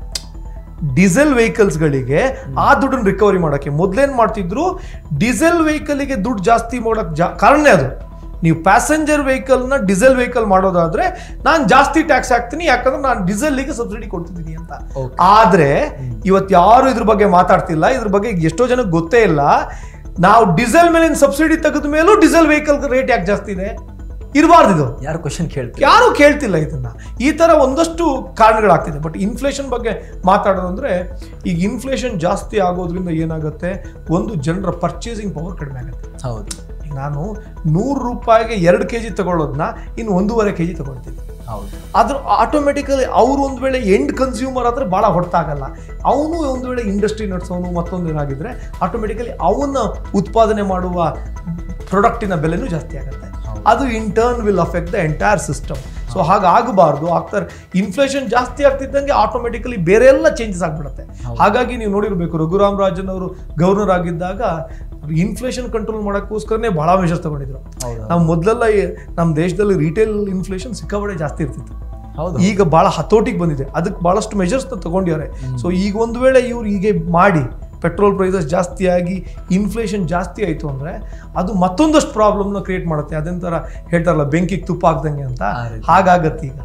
ಡೀಸೆಲ್ ವೆಹಿಕಲ್ಸ್ಗಳಿಗೆ ಆ ದುಡ್ಡನ್ನು ರಿಕವರಿ ಮಾಡೋಕ್ಕೆ ಮೊದಲೇನು ಮಾಡ್ತಿದ್ರು ಡೀಸೆಲ್ ವೆಹಿಕಲ್ಗೆ ದುಡ್ಡು ಜಾಸ್ತಿ ಮಾಡೋಕ್ಕೆ ಜಾ ಕಾರಣನೇ ಅದು ನೀವು ಪ್ಯಾಸೆಂಜರ್ ವೆಹಿಕಲ್ನ ಡೀಸೆಲ್ ವೆಹಿಕಲ್ ಮಾಡೋದಾದ್ರೆ ನಾನು ಜಾಸ್ತಿ ಟ್ಯಾಕ್ಸ್ ಹಾಕ್ತೀನಿ ಯಾಕಂದ್ರೆ ನಾನು ಡೀಸೆಲ್ಗೆ ಸಬ್ಸಿಡಿ ಕೊಡ್ತಿದ್ದೀನಿ ಅಂತ Okay. ಆದ್ರೆ ಇವತ್ತು ಯಾರು ಇದ್ರ ಬಗ್ಗೆ ಮಾತಾಡ್ತಿಲ್ಲ ಇದ್ರ ಬಗ್ಗೆ ಎಷ್ಟೋ ಜನಕ್ಕೆ ಗೊತ್ತೇ ಇಲ್ಲ ನಾವು ಡೀಸೆಲ್ ಮೇಲಿನ ಸಬ್ಸಿಡಿ ತೆಗೆದ ಮೇಲೂ ಡೀಸೆಲ್ ವೆಹಿಕಲ್ ರೇಟ್ ಯಾಕೆ ಜಾಸ್ತಿ ಇದೆ ಇರಬಾರ್ದು ಇದು ಯಾರು ಕ್ವಶನ್ ಕೇಳ್ತೀವಿ ಯಾರು ಕೇಳ್ತಿಲ್ಲ ಇದನ್ನ ಈ ತರ ಒಂದಷ್ಟು ಕಾರಣಗಳಾಗ್ತಿದೆ ಬಟ್ ಇನ್ಫ್ಲೇಷನ್ ಬಗ್ಗೆ ಮಾತಾಡೋದಂದ್ರೆ ಈಗ ಇನ್ಫ್ಲೇಷನ್ ಜಾಸ್ತಿ ಆಗೋದ್ರಿಂದ ಏನಾಗುತ್ತೆ ಒಂದು ಜನರ ಪರ್ಚೇಸಿಂಗ್ ಪವರ್ ಕಡಿಮೆ ಆಗುತ್ತೆ ಹೌದು ಈಗ ನಾನು ನೂರು ರೂಪಾಯಿಗೆ ಎರಡು ಕೆ ಜಿ ತಗೊಳ್ಳೋದನ್ನ ಇನ್ನು ಒಂದೂವರೆ ಕೆ ಜಿ ತಗೊಳ್ತೀನಿ ಹೌದು ಆದ್ರೂ ಆಟೋಮೆಟಿಕಲಿ ಅವ್ರು ಒಂದು ವೇಳೆ ಎಂಡ್ ಕನ್ಸ್ಯೂಮರ್ ಆದ್ರೆ ಭಾಳ ಹೊಡ್ತಾಗಲ್ಲ ಅವನು ಒಂದು ವೇಳೆ ಇಂಡಸ್ಟ್ರಿ ನಡೆಸೋನು ಮತ್ತೊಂದು ಏನಾಗಿದ್ರೆ ಆಟೋಮೆಟಿಕಲಿ ಅವನ ಉತ್ಪಾದನೆ ಮಾಡುವ ಪ್ರಾಡಕ್ಟಿನ ಬೆಲೆನೂ ಜಾಸ್ತಿ ಆಗುತ್ತೆ ಅದು in turn will affect the entire system so ಹಾಗಾಗಬಾರ್ದು ಆಗ್ತಾರೆ ಇನ್ಫ್ಲೇಷನ್ ಜಾಸ್ತಿ ಆಗ್ತಿದ್ದಂಗೆ ಆಟೋಮೆಟಿಕಲಿ ಬೇರೆ ಎಲ್ಲ ಚೇಂಜಸ್ ಆಗ್ಬಿಡುತ್ತೆ ಹಾಗಾಗಿ ನೀವು ನೋಡಿರ್ಬೇಕು ರಘುರಾಮ್ ರಾಜನ್ ಅವರು ಗವರ್ನರ್ ಆಗಿದ್ದಾಗ ಇನ್ಫ್ಲೇಷನ್ ಕಂಟ್ರೋಲ್ ಮಾಡೋಕ್ಕೋಸ್ಕರನೇ ಬಹಳ ಮೆಷರ್ಸ್ ತಗೊಂಡಿದ್ರು ಹೌದಾ? ನಾವು ಮೊದಲೆಲ್ಲ ಈ- ನಮ್ಮ ದೇಶದಲ್ಲಿ ರಿಟೇಲ್ ಇನ್ಫ್ಲೇಷನ್ ಸಿಕ್ಕಾಪಟ್ಟೆ ಜಾಸ್ತಿ ಇರ್ತಿತ್ತು ಹೌದು ಈಗ ಬಹಳ ಹತೋಟಿಗೆ ಬಂದಿದೆ ಅದಕ್ಕೆ ಬಹಳಷ್ಟು ಮೆಷರ್ಸ್ ತಗೊಂಡಿದ್ದಾರೆ ಸೊ ಈಗ ಒಂದು ವೇಳೆ ಇವ್ರು ಹೀಗೆ ಮಾಡಿ ಪೆಟ್ರೋಲ್ ಪ್ರೈಸಸ್ ಜಾಸ್ತಿ ಆಗಿ ಇನ್ಫ್ಲೇಷನ್ ಜಾಸ್ತಿ ಆಯಿತು ಅಂದರೆ ಅದು ಮತ್ತೊಂದಷ್ಟು ಪ್ರಾಬ್ಲಮ್ನ ಕ್ರಿಯೇಟ್ ಮಾಡುತ್ತೆ ಅದೊಂಥರ ಹೇಳ್ತಾರಲ್ಲ ಬೆಂಕಿಗೆ ತುಪ್ಪ ಹಾಕ್ದಂಗೆ ಅಂತ ಆ ರೀತಿ. ಹಾಗಾಗತ್ತೆ ಈಗ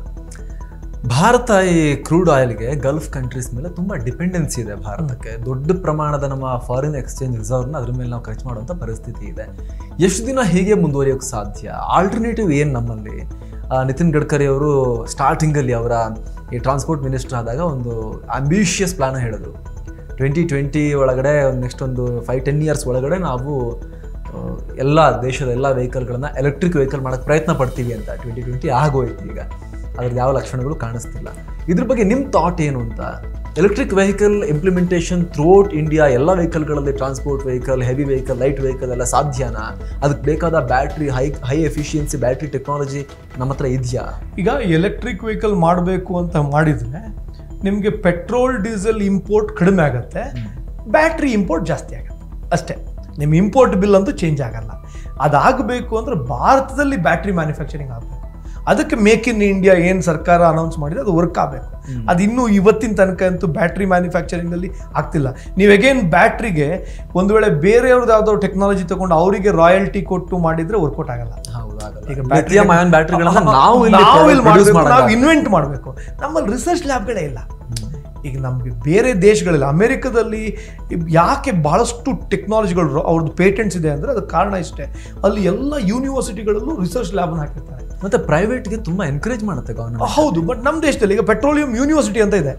ಭಾರತ ಈ ಕ್ರೂಡ್ ಆಯಿಲ್ಗೆ ಗಲ್ಫ್ ಕಂಟ್ರೀಸ್ ಮೇಲೆ ತುಂಬಾ ಡಿಪೆಂಡೆನ್ಸಿ ಇದೆ ಭಾರತಕ್ಕೆ ದೊಡ್ಡ ಪ್ರಮಾಣದ ನಮ್ಮ ಫಾರಿನ್ ಎಕ್ಸ್ಚೇಂಜ್ ರಿಸರ್ವ್ನ ಅದ್ರ ಮೇಲೆ ನಾವು ಖರ್ಚು ಮಾಡುವಂಥ ಪರಿಸ್ಥಿತಿ ಇದೆ ಎಷ್ಟು ದಿನ ಹೀಗೆ ಮುಂದುವರಿಯೋಕೆ ಸಾಧ್ಯ ಆಲ್ಟರ್ನೇಟಿವ್ ಏನು ನಮ್ಮಲ್ಲಿ ಆ, ನಿತಿನ್ ಗಡ್ಕರಿ ಅವರು ಸ್ಟಾರ್ಟಿಂಗಲ್ಲಿ ಅವರ ಈ ಟ್ರಾನ್ಸ್ಪೋರ್ಟ್ ಮಿನಿಸ್ಟರ್ ಆದಾಗ ಒಂದು ಅಂಬಿಷಿಯಸ್ ಪ್ಲಾನ್ ಹೇಳಿದ್ರು ಟ್ವೆಂಟಿ ಟ್ವೆಂಟಿ ಒಳಗಡೆ ನೆಕ್ಸ್ಟ್ ಒಂದು ಫೈವ್ ಟೆನ್ ಇಯರ್ಸ್ ಒಳಗಡೆ ನಾವು ಆ, ಎಲ್ಲ ದೇಶದ ಎಲ್ಲ ವೆಹಿಕಲ್ಗಳನ್ನ ಎಲೆಕ್ಟ್ರಿಕ್ ವೆಹಿಕಲ್ ಮಾಡೋಕ್ಕೆ ಪ್ರಯತ್ನ ಪಡ್ತೀವಿ ಅಂತ ಟ್ವೆಂಟಿ ಟ್ವೆಂಟಿ ಆಗೋಯ್ತು ಈಗ ಅದ್ರದ್ದು ಯಾವ ಲಕ್ಷಣಗಳು ಕಾಣಿಸ್ತಿಲ್ಲ ಇದ್ರ ಬಗ್ಗೆ ನಿಮ್ಮ ಥಾಟ್ ಏನು ಅಂತ electric vehicle implementation throughout India ಎಲ್ಲ ವೆಹಿಕಲ್ಗಳಲ್ಲಿ transport vehicle heavy vehicle light vehicle ಎಲ್ಲ ಸಾಧ್ಯನಾ ಅದಕ್ಕೆ ಬೇಕಾದ battery high high efficiency battery technology ನಮ್ಮ ಹತ್ರ ಇದೆಯಾ ಈಗ ಎಲೆಕ್ಟ್ರಿಕ್ ವೆಹಿಕಲ್ ಮಾಡಬೇಕು ಅಂತ ಮಾಡಿದರೆ ನಿಮಗೆ ಪೆಟ್ರೋಲ್ ಡೀಸೆಲ್ ಇಂಪೋರ್ಟ್ ಕಡಿಮೆ ಆಗುತ್ತೆ ಬ್ಯಾಟ್ರಿ ಇಂಪೋರ್ಟ್ ಜಾಸ್ತಿ ಆಗುತ್ತೆ ಅಷ್ಟೇ ನಿಮ್ಮ ಇಂಪೋರ್ಟ್ ಬಿಲ್ ಅಂತೂ ಚೇಂಜ್ ಆಗಲ್ಲ ಅದಾಗಬೇಕು ಅಂದರೆ ಭಾರತದಲ್ಲಿ ಬ್ಯಾಟ್ರಿ ಮ್ಯಾನುಫ್ಯಾಕ್ಚರಿಂಗ್ ಆಗಬೇಕು ಅದಕ್ಕೆ ಮೇಕ್ ಇನ್ ಇಂಡಿಯಾ ಏನು ಸರ್ಕಾರ ಅನೌನ್ಸ್ ಮಾಡಿದೆ ಅದು ವರ್ಕ್ ಆಗಬೇಕು ಅದು ಇನ್ನೂ ಇವತ್ತಿನ ತನಕ ಅಂತೂ ಬ್ಯಾಟ್ರಿ ಮ್ಯಾನುಫ್ಯಾಕ್ಚರಿಂಗಲ್ಲಿ ಆಗ್ತಿಲ್ಲ ನೀವು ಅಗೇನ್ ಬ್ಯಾಟ್ರಿಗೆ ಒಂದು ವೇಳೆ ಬೇರೆಯವ್ರದ್ದು ಯಾವುದೋ ಟೆಕ್ನಾಲಜಿ ತಗೊಂಡು ಅವರಿಗೆ ರಾಯಲ್ಟಿ ಕೊಟ್ಟು ಮಾಡಿದರೆ ವರ್ಕೌಟ್ ಆಗಲ್ಲ ಈಗ ಈಗ ಲಿಥಿಯಂ ಅಯಾನ್ ಬ್ಯಾಟ್ರಿಗಳನ್ನ ನಾವು ನಾವು ಇಲ್ಲಿ produce ಮಾಡಬೇಕು ನಾವು ಮಾಡಲ್ಲ. ಇನ್ವೆಂಟ್ ಮಾಡಬೇಕು ನಮ್ಮಲ್ಲಿ ರಿಸರ್ಚ್ ಲ್ಯಾಬ್ಗಳೇ ಇಲ್ಲ ಈಗ ನಮಗೆ ಬೇರೆ ದೇಶಗಳಲ್ಲಿ ಅಮೆರಿಕದಲ್ಲಿ ಯಾಕೆ ಬಹಳಷ್ಟು ಟೆಕ್ನಾಲಜಿಗಳು ಅವ್ರದ್ದು ಪೇಟೆಂಟ್ಸ್ ಇದೆ ಅಂದರೆ ಅದಕ್ಕೆ ಕಾರಣ ಇಷ್ಟೇ ಅಲ್ಲಿ ಎಲ್ಲ ಯೂನಿವರ್ಸಿಟಿಗಳಲ್ಲೂ ರಿಸರ್ಚ್ ಲ್ಯಾಬ್ನ ಹಾಕಿರ್ತಾರೆ ಮತ್ತೆ ಪ್ರೈವೇಟ್ಗೆ ತುಂಬಾ ಎನ್ಕರೇಜ್ ಮಾಡುತ್ತೆ ಗವರ್ಮೆಂಟ್ ಹೌದು ಬಟ್ ನಮ್ಮ ದೇಶದಲ್ಲಿ ಈಗ ಪೆಟ್ರೋಲಿಯಂ ಯೂನಿವರ್ಸಿಟಿ ಅಂತ ಇದೆ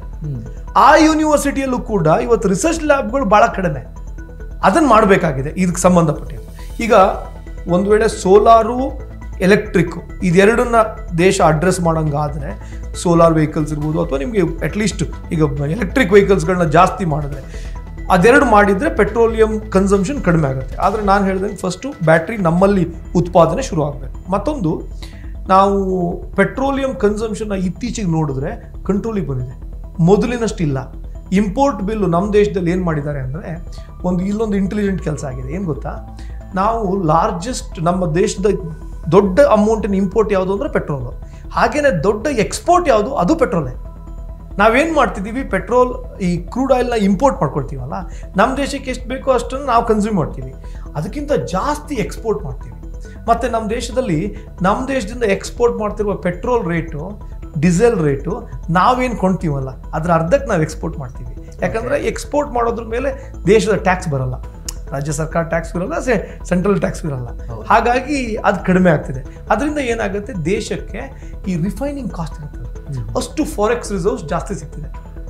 ಆ ಯೂನಿವರ್ಸಿಟಿಯಲ್ಲೂ ಕೂಡ ಇವತ್ತು ರಿಸರ್ಚ್ ಲ್ಯಾಬ್ಗಳು ಭಾಳ ಕಡಿಮೆ ಅದನ್ನು ಮಾಡಬೇಕಾಗಿದೆ ಇದಕ್ಕೆ ಸಂಬಂಧಪಟ್ಟಿದ್ದು ಈಗ ಒಂದು ವೇಳೆ ಸೋಲಾರು ಎಲೆಕ್ಟ್ರಿಕ್ ಇದೆರಡನ್ನ ದೇಶ ಅಡ್ರೆಸ್ ಮಾಡೋಂಗಾದರೆ ಸೋಲಾರ್ ವೆಹಿಕಲ್ಸ್ ಇರ್ಬೋದು ಅಥವಾ ನಿಮಗೆ ಅಟ್ಲೀಸ್ಟ್ ಈಗ ಎಲೆಕ್ಟ್ರಿಕ್ ವೆಹಿಕಲ್ಸ್ಗಳನ್ನ ಜಾಸ್ತಿ ಮಾಡಿದ್ರೆ ಅದೆರಡು ಮಾಡಿದರೆ ಪೆಟ್ರೋಲಿಯಂ ಕನ್ಸಂಪ್ಷನ್ ಕಡಿಮೆ ಆಗುತ್ತೆ ಆದರೆ ನಾನು ಹೇಳ್ದಂಗೆ ಫಸ್ಟು ಬ್ಯಾಟ್ರಿ ನಮ್ಮಲ್ಲಿ ಉತ್ಪಾದನೆ ಶುರು ಆಗಬೇಕು ಮತ್ತೊಂದು ನಾವು ಪೆಟ್ರೋಲಿಯಂ ಕನ್ಸಂಪ್ಷನ್ನ ಇತ್ತೀಚೆಗೆ ನೋಡಿದ್ರೆ ಕಂಟ್ರೋಲಿಗೆ ಬಂದಿದೆ ಮೊದಲಿನಷ್ಟು ಇಲ್ಲ ಇಂಪೋರ್ಟ್ ಬಿಲ್ಲು ನಮ್ಮ ದೇಶದಲ್ಲಿ ಏನು ಮಾಡಿದ್ದಾರೆ ಅಂದರೆ ಒಂದು ಇಲ್ಲೊಂದು ಇಂಟೆಲಿಜೆಂಟ್ ಕೆಲಸ ಆಗಿದೆ ಏನು ಗೊತ್ತಾ ನಾವು ಲಾರ್ಜೆಸ್ಟ್ ನಮ್ಮ ದೇಶದ ದೊಡ್ಡ ಅಮೌಂಟಿನ ಇಂಪೋರ್ಟ್ ಯಾವುದು ಅಂದರೆ ಪೆಟ್ರೋಲು ಹಾಗೇನೆ ದೊಡ್ಡ ಎಕ್ಸ್ಪೋರ್ಟ್ ಯಾವುದು ಅದು ಪೆಟ್ರೋಲೇ ನಾವೇನು ಮಾಡ್ತಿದ್ದೀವಿ ಪೆಟ್ರೋಲ್ ಈ ಕ್ರೂಡ್ ಆಯಿಲ್ನ ಇಂಪೋರ್ಟ್ ಮಾಡ್ಕೊಳ್ತೀವಲ್ಲ ನಮ್ಮ ದೇಶಕ್ಕೆ ಎಷ್ಟು ಬೇಕೋ ಅಷ್ಟನ್ನು ನಾವು ಕನ್ಸ್ಯೂಮ್ ಮಾಡ್ತೀವಿ ಅದಕ್ಕಿಂತ ಜಾಸ್ತಿ ಎಕ್ಸ್ಪೋರ್ಟ್ ಮಾಡ್ತೀವಿ ಮತ್ತು ನಮ್ಮ ದೇಶದಲ್ಲಿ ನಮ್ಮ ದೇಶದಿಂದ ಎಕ್ಸ್ಪೋರ್ಟ್ ಮಾಡ್ತಿರುವ ಪೆಟ್ರೋಲ್ ರೇಟು ಡೀಸೆಲ್ ರೇಟು ನಾವೇನು ಕೊಂಡ್ತೀವಲ್ಲ ಅದರ ಅರ್ಧಕ್ಕೆ ನಾವು ಎಕ್ಸ್ಪೋರ್ಟ್ ಮಾಡ್ತೀವಿ ಯಾಕಂದರೆ ಎಕ್ಸ್ಪೋರ್ಟ್ ಮಾಡೋದ್ರ ಮೇಲೆ ದೇಶದ ಟ್ಯಾಕ್ಸ್ ಬರಲ್ಲ ರಾಜ್ಯ ಸರ್ಕಾರ ಟ್ಯಾಕ್ಸ್ ಇರಲ್ಲ ಸೆ ಸೆಂಟ್ರಲ್ ಟ್ಯಾಕ್ಸ್ ಇರಲ್ಲ ಹಾಗಾಗಿ ಅದು ಕಡಿಮೆ ಆಗ್ತಿದೆ ಅದರಿಂದ ಏನಾಗುತ್ತೆ ದೇಶಕ್ಕೆ ಈ ರಿಫೈನಿಂಗ್ ಕಾಸ್ಟ್ ಇರುತ್ತೆ ಅಷ್ಟು ಫಾರೆಕ್ಸ್ ರಿಸರ್ವ್ಸ್ ಜಾಸ್ತಿ ಸಿಗ್ತಿದೆ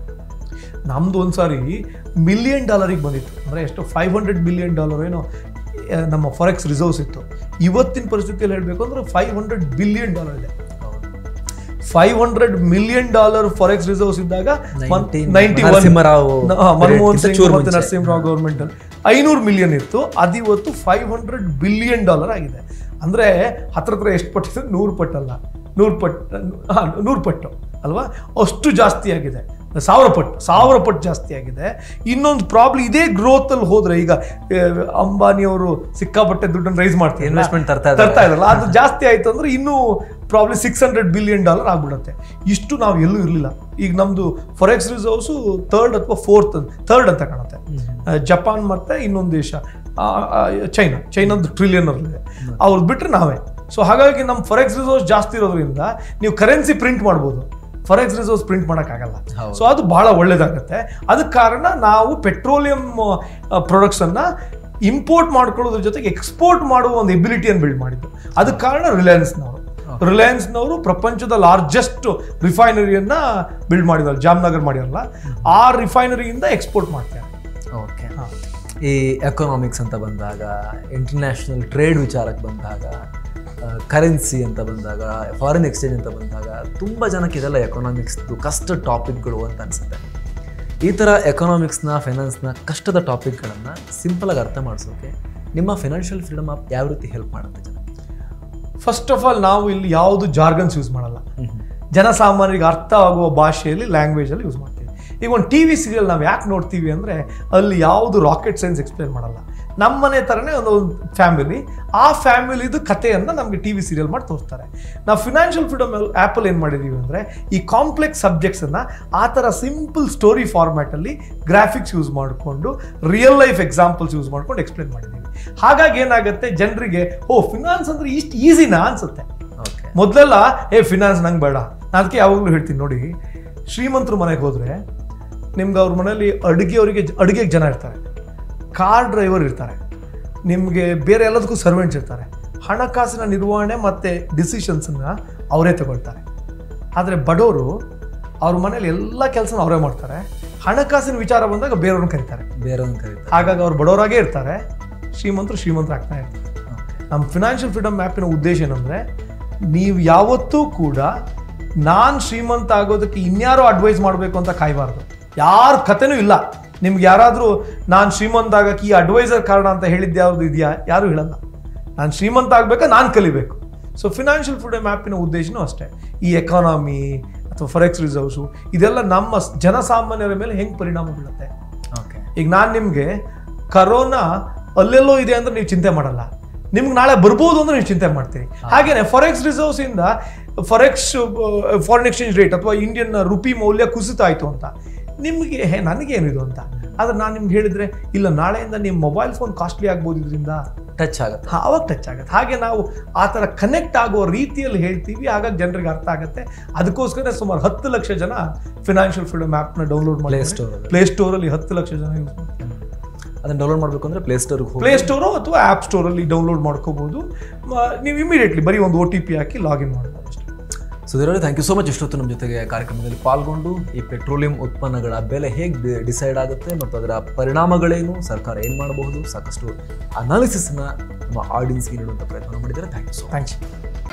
ನಮ್ದು ಒಂದ್ಸಾರಿ ಮಿಲಿಯನ್ ಡಾಲರಿಗೆ ಬಂದಿತ್ತು ಅಂದರೆ ಎಷ್ಟು ಫೈವ್ ಹಂಡ್ರೆಡ್ ಬಿಲಿಯನ್ ಡಾಲರ್ ಏನೋ ಆ, ನಮ್ಮ ಫಾರೆಕ್ಸ್ ರಿಸರ್ವ್ಸ್ ಇತ್ತು ಇವತ್ತಿನ ಪರಿಸ್ಥಿತಿಯಲ್ಲಿ ಹೇಳಬೇಕು ಅಂದ್ರೆ ಫೈವ್ ಹಂಡ್ರೆಡ್ ಬಿಲಿಯನ್ ಡಾಲರ್ ಇದೆ five hundred million dollar forex reserves ಇದ್ದಾಗ Nineteen- ninety Narasimha Rao Manmohan period Singh ಚೂರು ಮತ್ತು ಮುಂಚೆ. ನರಸಿಂಹರಾವ್ ಗೌರ್ಮೆಂಟ್ ಅಲ್ಲಿ ಐನೂರು ಮಿಲಿಯನ್ ಇತ್ತು ಅದಿವತ್ತು ಫೈವ್ ಹಂಡ್ರೆಡ್ ಬಿಲಿಯನ್ ಡಾಲರ್ ಆಗಿದೆ ಅಂದ್ರೆ ಹತ್ರ ಹತ್ರ ಎಷ್ಟು ಪಟ್ಟಿದೆ ನೂರು ಪಟ್ಟಲ್ಲ ನೂರು ಪಟ್ಟು ಹಾಂ ನೂರು ಪಟ್ಟು ಅಲ್ವಾ ಅಷ್ಟು ಜಾಸ್ತಿ ಆಗಿದೆ ಸಾವಿರ ಪಟ್ಟು ಸಾವಿರ ಪಟ್ಟು ಜಾಸ್ತಿ ಆಗಿದೆ ಇನ್ನೊಂದು ಪ್ರಾಬ್ಲಮ್ ಇದೇ ಗ್ರೋತ್ ಅಲ್ಲಿ ಹೋದ್ರೆ ಈಗ ಆ, ಅಂಬಾನಿಯವರು ಸಿಕ್ಕಾಪಟ್ಟೆ ದುಡ್ಡನ್ನು ರೈಸ್ ಮಾಡ್ತಾರೆ Investment ತರ್ತಾ ಇದ್ದಾರೆ. ತರ್ತಾ ಇರಲ್ಲ ಅದು ಜಾಸ್ತಿ ಆಯ್ತು ಅಂದ್ರೆ ಇನ್ನೂ problem six hundred billion dollar ಆಗ್ಬಿಡುತ್ತೆ ಇಷ್ಟು ನಾವು ಎಲ್ಲೂ ಇರಲಿಲ್ಲ ಈಗ ನಮ್ಮದು ಫಾರೆಕ್ಸ್ ರಿಸರ್ವ್ಸು ಥರ್ಡ್ ಅಥವಾ ಫೋರ್ತ್ ಥರ್ಡ್ ಅಂತ ಕಾಣುತ್ತೆ ಆ, ಜಪಾನ್ ಮತ್ತೆ ಇನ್ನೊಂದು ದೇಶ ಆ, ಆ, ಚೈನಾ ಚೈನಾದ ಟ್ರಿಲಿಯನ್ ಇದೆ ಅವ್ರದ್ದು ಬಿಟ್ಟರೆ ನಾವೇ ಸೊ ಹಾಗಾಗಿ ನಮ್ಮ ಫಾರೆಕ್ಸ್ ರಿಸರ್ವ್ಸ್ ಜಾಸ್ತಿ ಇರೋದ್ರಿಂದ ನೀವು ಕರೆನ್ಸಿ ಪ್ರಿಂಟ್ ಮಾಡ್ಬೋದು ಫಾರೆಕ್ಸ್ ರಿಸರ್ವ್ಸ್ ಪ್ರಿಂಟ್ ಮಾಡೋಕ್ಕಾಗಲ್ಲ ಹೌದು. ಸೊ ಅದು ಬಹಳ ಒಳ್ಳೇದಾಗುತ್ತೆ ಅದಕ್ಕೆ ಕಾರಣ ನಾವು ಪೆಟ್ರೋಲಿಯಂ ಪ್ರಾಡಕ್ಟ್ಸನ್ನು ಇಂಪೋರ್ಟ್ ಮಾಡ್ಕೊಳ್ಳೋದ್ರ ಜೊತೆಗೆ ಎಕ್ಸ್ಪೋರ್ಟ್ ಮಾಡುವ ಒಂದು ಎಬಿಲಿಟಿಯನ್ನು ಬಿಲ್ಡ್ ಮಾಡಿದ್ದು ಅದಕ್ಕೆ ಕಾರಣ ರಿಲಯನ್ಸ್ನವರು ರಿಲಯನ್ಸ್ನವರು ಪ್ರಪಂಚದ ಲಾರ್ಜೆಸ್ಟ್ ರಿಫೈನರಿಯನ್ನ ಬಿಲ್ಡ್ ಮಾಡಿದ್ದಾರೆ ಜಾಮ್ನಗರ್ ಮಾಡಿರಲ್ಲ ಆ ರಿಫೈನರಿಯಿಂದ ಎಕ್ಸ್ಪೋರ್ಟ್ ಮಾಡ್ತಾರೆ ಓಕೆ ಈ ಎಕನಾಮಿಕ್ಸ್ ಅಂತ ಬಂದಾಗ ಇಂಟರ್ನ್ಯಾಷನಲ್ ಟ್ರೇಡ್ ವಿಚಾರಕ್ಕೆ ಬಂದಾಗ ಕರೆನ್ಸಿ ಅಂತ ಬಂದಾಗ ಫಾರಿನ್ ಎಕ್ಸ್ಚೇಂಜ್ ಅಂತ ಬಂದಾಗ ತುಂಬ ಜನಕ್ಕೆ ಇದೆಲ್ಲ ಎಕನಾಮಿಕ್ಸ್ದು ಕಷ್ಟ ಟಾಪಿಕ್ಗಳು ಅಂತ ಅನಿಸುತ್ತೆ ಈ ಥರ ಎಕನಾಮಿಕ್ಸ್ನ ಫೈನಾನ್ಸ್ನ ಕಷ್ಟದ ಟಾಪಿಕ್ಗಳನ್ನು ಸಿಂಪಲಾಗಿ ಅರ್ಥ ಮಾಡಿಸೋಕೆ ನಿಮ್ಮ ಫಿನಾನ್ಷಿಯಲ್ ಫ್ರೀಡಮ್ ಆಪ್ ಯಾವ ರೀತಿ ಹೆಲ್ಪ್ ಮಾಡುತ್ತೆ ಜನಕ್ಕೆ ಫಸ್ಟ್ ಆಫ್ ಆಲ್ ನಾವು ಇಲ್ಲಿ ಯಾವುದು ಜಾರ್ಗನ್ಸ್ ಯೂಸ್ ಮಾಡಲ್ಲ ಜನಸಾಮಾನ್ಯರಿಗೆ ಅರ್ಥ ಆಗುವ ಭಾಷೆಯಲ್ಲಿ ಲ್ಯಾಂಗ್ವೇಜಲ್ಲಿ ಯೂಸ್ ಮಾಡ್ತೀವಿ ಈಗ ಒಂದು ಟಿ ವಿ ಸೀರಿಯಲ್ ನಾವು ಯಾಕೆ ನೋಡ್ತೀವಿ ಅಂದರೆ ಅಲ್ಲಿ ಯಾವುದು ರಾಕೆಟ್ ಸೈನ್ಸ್ ಎಕ್ಸ್ಪ್ಲೇನ್ ಮಾಡಲ್ಲ ನಮ್ಮನೆ ಥರನೇ ಒಂದು ಫ್ಯಾಮಿಲಿ ಆ ಫ್ಯಾಮಿಲಿದು ಕಥೆಯನ್ನು ನಮಗೆ ಟಿ ವಿ ಸೀರಿಯಲ್ ಮಾಡಿ ತೋರಿಸ್ತಾರೆ ನಾವು ಫಿನಾನ್ಷಿಯಲ್ ಫ್ರೀಡಮ್ ಆ್ಯಪಲ್ಲಿ ಏನು ಮಾಡಿದ್ದೀವಿ ಅಂದರೆ ಈ ಕಾಂಪ್ಲೆಕ್ಸ್ ಸಬ್ಜೆಕ್ಟ್ಸನ್ನು ಆ ಥರ ಸಿಂಪಲ್ ಸ್ಟೋರಿ ಫಾರ್ಮ್ಯಾಟಲ್ಲಿ ಗ್ರಾಫಿಕ್ಸ್ ಯೂಸ್ ಮಾಡಿಕೊಂಡು ರಿಯಲ್ ಲೈಫ್ ಎಕ್ಸಾಂಪಲ್ಸ್ ಯೂಸ್ ಮಾಡ್ಕೊಂಡು ಎಕ್ಸ್ಪ್ಲೇನ್ ಮಾಡಿದ್ದೀವಿ ಹಾಗಾಗಿ ಏನಾಗುತ್ತೆ ಜನರಿಗೆ ಓ ಫಿನಾನ್ಸ್ ಅಂದರೆ ಇಷ್ಟು ಈಸಿನಾ ಅನ್ಸುತ್ತೆ ಓಕೆ ಮೊದಲೆಲ್ಲ ಏ ಫಿನಾನ್ಸ್ ನಂಗೆ ಬೇಡ ನಾನು ಅದಕ್ಕೆ ಯಾವಾಗಲೂ ಹೇಳ್ತೀನಿ ನೋಡಿ ಶ್ರೀಮಂತರು ಮನೆಗೆ ಹೋದರೆ ನಿಮ್ಗೆ ಅವ್ರ ಮನೇಲಿ ಅಡುಗೆಯವರಿಗೆ ಅಡುಗೆಗೆ ಜನ ಇರ್ತಾರೆ ಕಾರ್ ಡ್ರೈವರ್ ಇರ್ತಾರೆ ನಿಮಗೆ ಬೇರೆ ಎಲ್ಲದಕ್ಕೂ ಸರ್ವೆಂಟ್ಸ್ ಇರ್ತಾರೆ ಹಣಕಾಸಿನ ನಿರ್ವಹಣೆ ಮತ್ತು ಡಿಸಿಷನ್ಸನ್ನು ಅವರೇ ತಗೊಳ್ತಾರೆ ಆದರೆ ಬಡವರು ಅವ್ರ ಮನೇಲಿ ಎಲ್ಲ ಕೆಲಸನ ಅವರೇ ಮಾಡ್ತಾರೆ ಹಣಕಾಸಿನ ವಿಚಾರ ಬಂದಾಗ ಬೇರೆಯವ್ರನ್ನ ಕರೀತಾರೆ ಬೇರೆಯವ್ರನ್ನ ಕರೀತಾರೆ ಹಾಗಾಗಿ ಅವ್ರು ಬಡವರಾಗೇ ಇರ್ತಾರೆ ಶ್ರೀಮಂತರು ಶ್ರೀಮಂತರು ಆಗ್ತಾ ಇರ್ತಾರೆ ನಮ್ಮ ಫಿನಾನ್ಷಿಯಲ್ ಫ್ರೀಡಮ್ ಆ್ಯಪಿನ ಉದ್ದೇಶ ಏನಂದರೆ ನೀವು ಯಾವತ್ತೂ ಕೂಡ ನಾನು ಶ್ರೀಮಂತ ಆಗೋದಕ್ಕೆ ಇನ್ಯಾರೋ ಅಡ್ವೈಸ್ ಮಾಡಬೇಕು ಅಂತ ಕಾಯಬಾರ್ದು ಯಾರ ಕಥೆನೂ ಇಲ್ಲ ನಿಮ್ಗೆ ಯಾರಾದರೂ ನಾನು ಶ್ರೀಮಂತ ಆಗಕ್ಕೆ ಈ ಅಡ್ವೈಸರ್ ಕಾರಣ ಅಂತ ಹೇಳಿದ್ದು ಯಾವ್ದು ಇದೆಯಾ ಯಾರೂ ಹೇಳಲ್ಲ ನಾನು ಶ್ರೀಮಂತ ಆಗಬೇಕಾ ನಾನು ಕಲಿಬೇಕು ಸೊ ಫಿನಾನ್ಷಿಯಲ್ ಫ್ರೀಡಮ್ ಆ್ಯಪಿನ ಉದ್ದೇಶನೂ ಅಷ್ಟೇ ಈ ಎಕಾನಮಿ ಅಥವಾ ಫಾರೆಕ್ಸ್ ರಿಸರ್ವ್ಸು ಇದೆಲ್ಲ ನಮ್ಮ ಸ್- ಜನಸಾಮಾನ್ಯರ ಮೇಲೆ ಹೆಂಗೆ ಪರಿಣಾಮ ಬೀಳುತ್ತೆ ಓಕೆ ಈಗ ನಾನು ನಿಮಗೆ ಕರೋನಾ ಅಲ್ಲೆಲ್ಲೋ ಇದೆ ಅಂದ್ರೆ ನೀವು ಚಿಂತೆ ಮಾಡಲ್ಲ ನಿಮ್ಗೆ ನಾಳೆ ಬರ್ಬೋದು ಅಂದ್ರೆ ನೀವು ಚಿಂತೆ ಮಾಡ್ತೀರಿ ಹಾಗೇನೆ ಫಾರೆಕ್ಸ್ ರಿಸರ್ವ್ಸ್ ಇಂದ ಫಾರೆಕ್ಸ್ ಫಾರಿನ್ ಎಕ್ಸ್ಚೇಂಜ್ ರೇಟ್ ಅಥವಾ ಇಂಡಿಯನ್ ರುಪಿ ಮೌಲ್ಯ ಕುಸಿತಾಯ್ತು ಅಂತ ನಿಮಗೆ ಹೇ ನನಗೇನಿದು ಅಂತ ಆದ್ರೆ ನಾನು ನಿಮ್ಗೆ ಹೇಳಿದ್ರೆ ಇಲ್ಲ ನಾಳೆಯಿಂದ ನಿಮ್ಮ ಮೊಬೈಲ್ ಫೋನ್ ಕಾಸ್ಟ್ಲಿ ಆಗ್ಬೋದು ಇದರಿಂದ ಟಚ್ ಆಗುತ್ತೆ ಹಾ, ಅವಾಗ ಟಚ್ ಆಗುತ್ತೆ ಹಾಗೆ ನಾವು ಆ ಥರ ಕನೆಕ್ಟ್ ಆಗೋ ರೀತಿಯಲ್ಲಿ ಹೇಳ್ತೀವಿ ಹಾಗಾಗಿ ಜನರಿಗೆ ಅರ್ಥ ಆಗುತ್ತೆ ಅದಕ್ಕೋಸ್ಕರ ಸುಮಾರು ಹತ್ತು ಲಕ್ಷ ಜನ ಫಿನಾನ್ಷಿಯಲ್ ಫ್ರೀಡಮ್ ಆ್ಯಪ್ನ ಡೌನ್ಲೋಡ್ ಮಾಡಿ Play Store ಅಲ್ಲಿ. ಪ್ಲೇ ಸ್ಟೋರಲ್ಲಿ ಹತ್ತು ಲಕ್ಷ ಜನ ಯೂಸ್ ಮಾಡ್ತಾರೆ ಅದನ್ನ ಡೌನ್ಲೋಡ್ ಮಾಡಬೇಕು ಅಂದ್ರೆ ಪ್ಲೇ ಸ್ಟೋರ್ಗೆ ಹೋಗಿ ಪ್ಲೇ ಸ್ಟೋರು ಅಥವಾ ಆ್ಯಪ್ ಸ್ಟೋರಲ್ಲಿ ಡೌನ್ಲೋಡ್ ಮಾಡ್ಕೋಬಹುದು ಮ- ನೀವು ಇಮಿಡಿಯೇಟ್ಲಿ ಬರೀ ಒಂದು ಒ ಟಿ ಪಿ ಹಾಕಿ ಲಾಗಿನ್ ಮಾಡ್ಬೋದು ಅಷ್ಟೇ ಸುಧೀರ್ ಅವರೇ ಥ್ಯಾಂಕ್ ಯು ಸೊ ಮಚ್ ಇಷ್ಟೊತ್ತು ನಮ್ಮ ಜೊತೆಗೆ ಕಾರ್ಯಕ್ರಮದಲ್ಲಿ ಪಾಲ್ಗೊಂಡು ಈ ಪೆಟ್ರೋಲಿಯಂ ಉತ್ಪನ್ನಗಳ ಬೆಲೆ ಹೇಗೆ ಡಿಸೈಡ್ ಆಗುತ್ತೆ ಮತ್ತು ಅದರ ಪರಿಣಾಮಗಳೇನು ಸರ್ಕಾರ ಏನು ಮಾಡಬಹುದು ಸಾಕಷ್ಟು ಅನಾಲಿಸಿಸ್ನ ನಮ್ಮ ಆಡಿಯನ್ಸ್ಗೆ ನೀಡುವಂಥ ಪ್ರಯತ್ನ ಮಾಡಿದ್ದಾರೆ thank you so much thanks